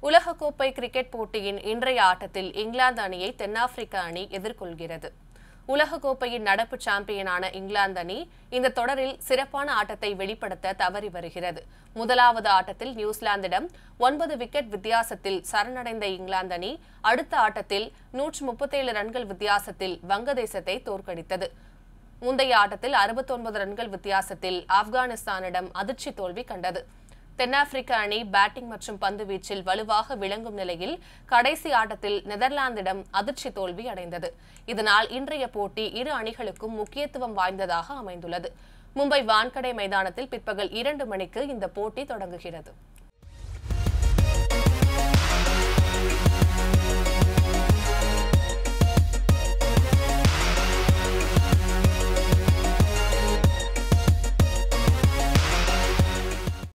உலகக்கோப்பை கிரிக்கெட் போட்டியின் இன்றைய ஆட்டத்தில் இங்கிலாந்து அணியை தென்னாப்பிரிக்க அணி எதிர்கொள்கிறது உலகக்கோப்பையின் நடப்பு சாம்பியனான இங்கிலாந்து அணி இந்த தொடரில் சிறப்பான ஆட்டத்தை வெளிப்படுத்த தவறி வருகிறது முதலாவது ஆட்டத்தில் நியூசிலாந்திடம் ஒன்பது விக்கெட் வித்தியாசத்தில் சரணடைந்த இங்கிலாந்து அணி அடுத்த ஆட்டத்தில் நூற்று முப்பத்தேழு ரன்கள் வித்தியாசத்தில் வங்கதேசத்தை தோற்கடித்தது முந்தைய ஆட்டத்தில் 69 ரன்கள் வித்தியாசத்தில் ஆப்கானிஸ்தானிடம் அதிர்ச்சி தோல்வி கண்டது தென்னாப்பிரிக்க அணி பேட்டிங் மற்றும் பந்து வீச்சில் வலுவாக விளங்கும் நிலையில் கடைசி ஆட்டத்தில் நெதர்லாந்திடம் அதிர்ச்சி தோல்வி அடைந்தது இதனால் இன்றைய போட்டி இரு அணிகளுக்கும் முக்கியத்துவம் வாய்ந்ததாக அமைந்துள்ளது மும்பை வான்கடை மைதானத்தில் பிற்பகல் இரண்டு மணிக்கு இந்த போட்டி தொடங்குகிறது